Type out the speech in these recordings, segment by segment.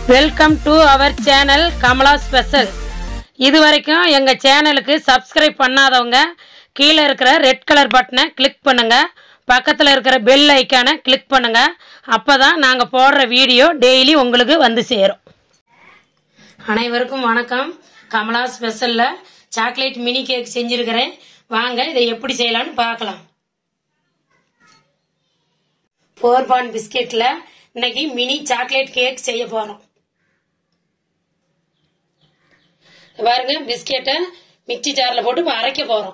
welcome to our channel Kamala special இது வரைக்கும் எங்கள் சேனலுக்கு சப்ஸ்கிரைப் பண்ணாதவங்க கீழே இருக்கிற ரெட் கலர் பட்டனை கிளிக் பண்ணுங்க பக்கத்தில் இருக்கிற பெல் ஐக்கானை கிளிக் பண்ணுங்க அப்போ தான் நாங்கள் போடுற வீடியோ டெய்லி உங்களுக்கு வந்து சேரும் அனைவருக்கும் வணக்கம் கமலா ஸ்பெஷலில் சாக்லேட் மினி கேக் செஞ்சுருக்கிறேன் வாங்க இதை எப்படி செய்யலாம்னு பார்க்கலாம் போர்பான் பிஸ்கெட்ல இன்னைக்கு மினி சாக்லேட் கேக் செய்ய போறோம் பாருங்க பிஸ்கெட்டை மிக்சி ஜார்ல போட்டு இப்ப அரைக்க போறோம்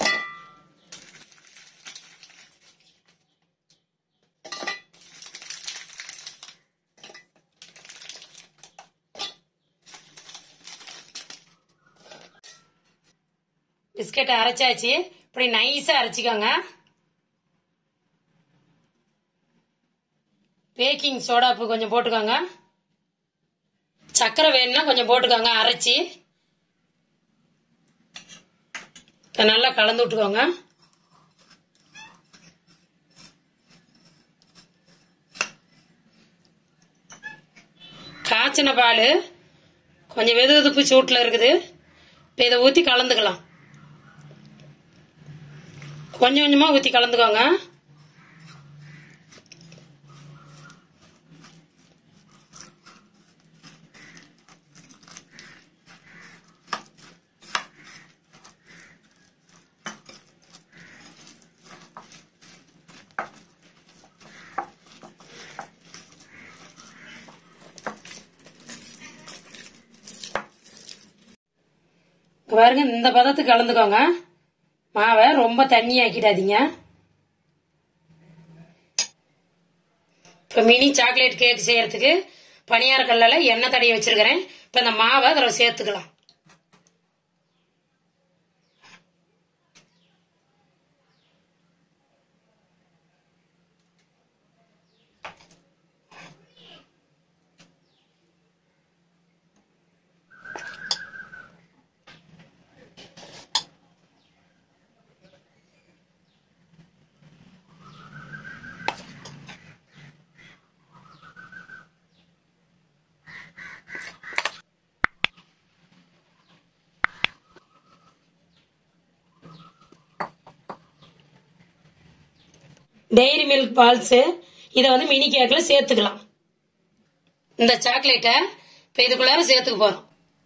பிஸ்கெட்டை அரைச்சாச்சு இப்படி நைஸா அரைச்சிக்கோங்க பேக்கிங் சோடாப்பு கொஞ்சம் போட்டுக்கோங்க சர்க்கரை வேணும்னா கொஞ்சம் போட்டுக்கோங்க அரைச்சி இதை நல்லா கலந்து விட்டுக்கோங்க காய்ச்சின பால் கொஞ்சம் வெது வெதுப்பு சூட்டில் இருக்குது இப்போ இதை ஊற்றி கலந்துக்கலாம் கொஞ்சம் கொஞ்சமாக ஊற்றி கலந்துக்கோங்க இங்க பாருங்க இந்த பதத்துக்கு கலந்துக்கோங்க மாவை ரொம்ப தண்ணி ஆக்கிடாதீங்க இப்போ மினி சாக்லேட் கேக் செய்யறதுக்கு பனியார கல்லில் எண்ணெய் தடவி வச்சிருக்கிறேன் இப்போ இந்த மாவை அதில் சேர்த்துக்கலாம் டெய்ரி மில்க் பால்ஸ் இதை வந்து மினி கேக்கில் சேர்த்துக்கலாம் இந்த சாக்லேட்டை இப்போ இதுக்குள்ளார சேர்த்துக்க போகிறோம்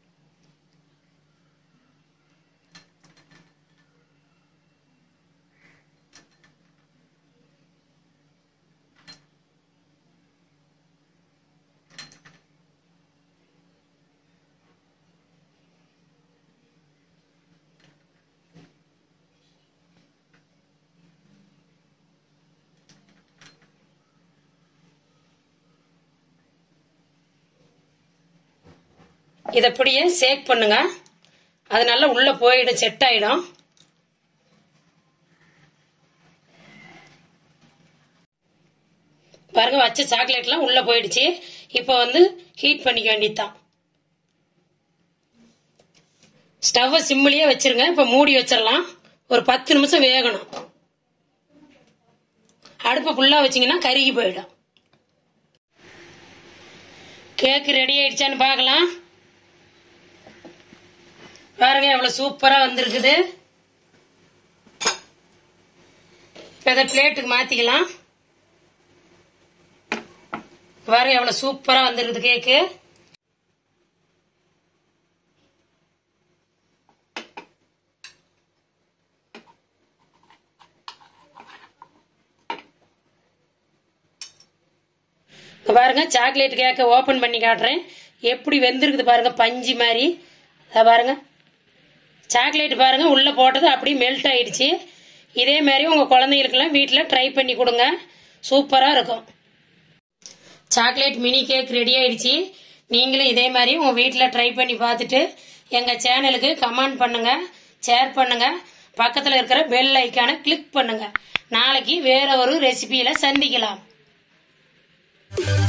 இதை அப்படியே சேக் பண்ணுங்க அது நல்லா உள்ள போயிடும் செட் ஆயிடும் பாருங்க வச்ச சாக்லேட்லாம் உள்ள போயிடுச்சு இப்போ வந்து ஹீட் பண்ணிக்க வேண்டியதுதான் ஸ்டவ்வை சிம்மிலேயே வச்சிருங்க இப்போ மூடி வச்சிடலாம் ஒரு பத்து நிமிஷம் வேகணும் அடுப்பை ஃபுல்லாக வச்சிங்கன்னா கருகி போயிடும் கேக்கு ரெடி ஆயிடுச்சான்னு பார்க்கலாம் பாருங்க எவ்வளவு சூப்பரா வந்திருக்குது இப்ப இதை பிளேட்டுக்கு மாத்திக்கலாம் பாருங்க எவ்வளவு சூப்பரா வந்திருக்குது கேக்கு இங்க பாருங்க சாக்லேட் கேக்க ஓபன் பண்ணி காட்டுறேன் எப்படி வெந்திருக்குது பாருங்க பஞ்சு மாதிரி அதை பாருங்க சாக்லேட் பாருங்க உள்ள போட்டது அப்படியே மெல்ட் ஆயிடுச்சு இதே மாதிரி உங்க குழந்தைகளுக்கெல்லாம் வீட்டில் ட்ரை பண்ணி கொடுங்க சூப்பரா இருக்கும் சாக்லேட் மினி கேக் ரெடி ஆயிடுச்சு நீங்களும் இதே மாதிரி உங்க வீட்டில் ட்ரை பண்ணி பார்த்துட்டு எங்க சேனலுக்கு கமெண்ட் பண்ணுங்க ஷேர் பண்ணுங்க பக்கத்தில் இருக்கிற பெல் ஐக்கானை கிளிக் பண்ணுங்க நாளைக்கு வேற ஒரு ரெசிபியில சந்திக்கலாம்